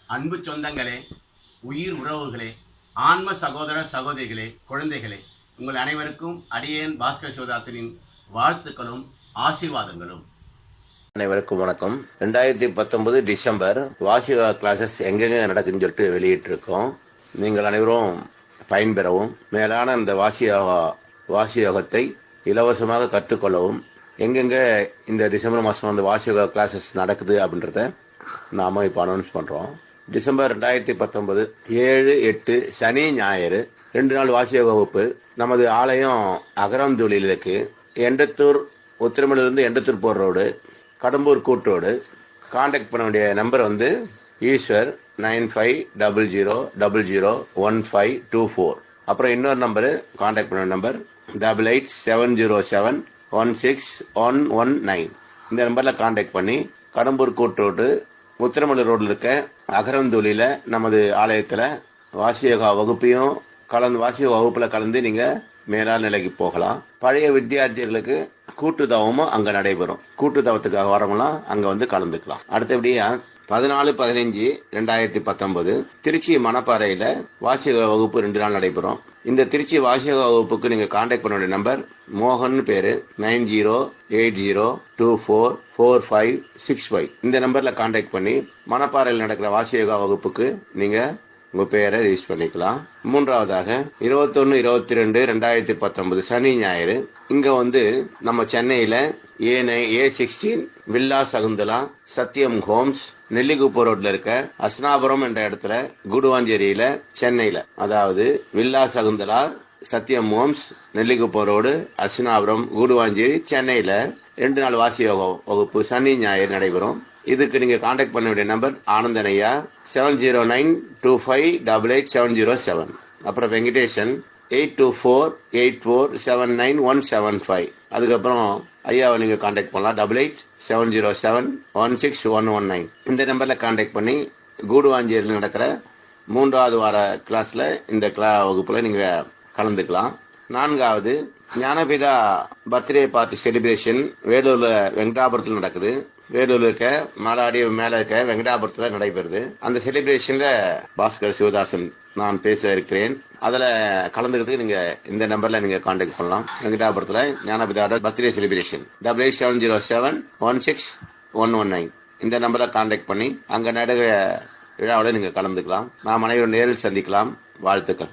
அன்பு சொந்தங்களே உயிர் உறவுகளே ஆன்ம சகோதர சகோதரிகளே குழந்தைகளே உங்கள் அனைவருக்கும் அடியேன் பாஸ்கர் சிவதாசனின் வாழ்த்துக்களும் ஆசீர்வாதங்களும் அனைவருக்கும் வணக்கம் ரெண்டாயிரத்தி பத்தொன்பது டிசம்பர் வாசிகா கிளாஸஸ் எங்கெங்க நடக்குதுன்னு சொல்லிட்டு வெளியிட்டிருக்கோம் நீங்கள் அனைவரும் பயன்பெறவும் மேலான இந்த வாசியோகா வாசியோகத்தை இலவசமாக கற்றுக்கொள்ளவும் எங்கெங்க இந்த டிசம்பர் மாதம் அந்த வாசியோகா கிளாஸஸ் நடக்குது அப்படின்றத நாம இப்போ அனௌன்ஸ் பண்றோம் டிசம்பர் ரெண்டாயிரத்தி பத்தொன்பது ஏழு எட்டு சனி ஞாயிறு ரெண்டு நாள் வாசியோக வகுப்பு நமது ஆலயம் அகரந்தூளில் இருக்கு எண்டத்தூர் உத்திரமலிருந்து எண்டத்தூர் போர் ரோடு கடம்பூர் கூட்டோடு காண்டாக்ட் பண்ண வேண்டிய நம்பர் வந்து Eswar nine five double zero double zero one five two four அப்புறம் இன்னொரு நம்பரு காண்டாக்ட் பண்ண number double eight seven zero seven one six one one nine இந்த நம்பர்ல காண்டாக்ட் பண்ணி கடம்பூர் கூட்டோடு உத்திரமலை ரோட்ல இருக்க அகரந்தூளில நமது ஆலயத்துல வாசியோகா வகுப்பையும் கலந்து வாசியோகா வகுப்புல கலந்து நீங்க மேலாள் நிலைக்கு போகலாம் பழைய வித்தியார்த்திகளுக்கு கூட்டுத்தவமும் அங்க நடைபெறும் கூட்டுத்தவத்துக்காக வரவங்களாம் அங்க வந்து கலந்துக்கலாம் அடுத்தபடியா பதினாலு பதினஞ்சு ரெண்டாயிரத்தி பத்தொன்பது திருச்சி மணப்பாறையில வாசிக வகுப்பு ரெண்டு நாள் நடைபெறும் இந்த திருச்சி வாசிக வகுப்புக்கு நீங்க காண்டாக்ட் பண்ண வேண்டிய நம்பர் மோகன் பேரு nine zero eight zero two four four five six five இந்த நம்பர்ல காண்டாக்ட் பண்ணி மணப்பாறையில் நடக்கிற வாசியோகா வகுப்புக்கு நீங்க உங்க பெயரை ரிஜிஸ்டர் பண்ணிக்கலாம் மூன்றாவதாக இருபத்தொன்னு இருபத்தி ரெண்டு ரெண்டாயிரத்தி பத்தொன்பது சனி ஞாயிறு இங்க வந்து நம்ம சென்னையில A nine A sixteen villa Shakuntala Sathyam homes Nellikuppam ரோட்ல இருக்க அஸ்னாபுரம் என்ற இடத்துல குடுவாஞ்சேரியில சென்னையில அதாவது villa Shakuntala Sathyam homes Nellikuppam road Asnapuram Guduvancheri சென்னையில ரெண்டு நாள் வாசியோக வகுப்பு சனி ஞாயிறு நடைபெறும் இதுக்கு நீங்க காண்டாக்ட் பண்ண வேண்டிய நம்பர் ஆனந்தன் ஐயா seven zero nine two five double eight seven zero seven அப்புறம் Venkatesan eight two four eight four seven nine one seven five அதுக்கப்புறம் ஐயாவை நீங்க காண்டாக்ட் பண்ணலாம் double eight seven zero seven one six one one nine இந்த நம்பர்ல contact பண்ணி கூடுவாஞ்சேரியில் நடக்கிற மூன்றாவது வார கிளாஸ்ல இந்த கிளா வகுப்புல நீங்க கலந்துக்கலாம் நான்காவது ஞானபிதா பர்த்டே பார்ட்டி செலிப்ரேஷன் வேலூர்ல வெங்கடாபுரத்தில் நடக்குது வேலூர்ல இருக்க மாலாடி மேல இருக்க வெங்கடாபுரத்துல நடைபெறுது அந்த செலிப்ரேஷன்ல பாஸ்கர் சிவதாசன் நான் பேச இருக்கிறேன் அதுல கலந்துக்கிறதுக்கு நீங்க இந்த நம்பர்ல நீங்க கான்டாக்ட் பண்ணலாம் வெங்கடாபுரத்துல ஞானபிதாவோட birthday celebration double eight seven zero seven one six one one nine இந்த நம்பர்ல கான்டாக்ட் பண்ணி அங்க நடுகிற விழாவில் நீங்க கலந்துக்கலாம் நாம் அனைவரும் நேரில் சந்திக்கலாம் வாழ்த்துக்கள்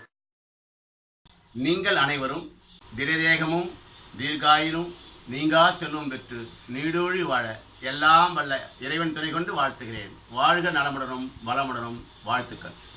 நீங்கள் அனைவரும் திடதேகமும் தீர்காயிலும் நீங்கா செல்வம் பெற்று நீடூழி வாழ எல்லாம் வல்ல இறைவன் துணை கொண்டு வாழ்த்துகிறேன் வாழ்க நலமுடனும் வளமுடனும் வாழ்த்துக்கள்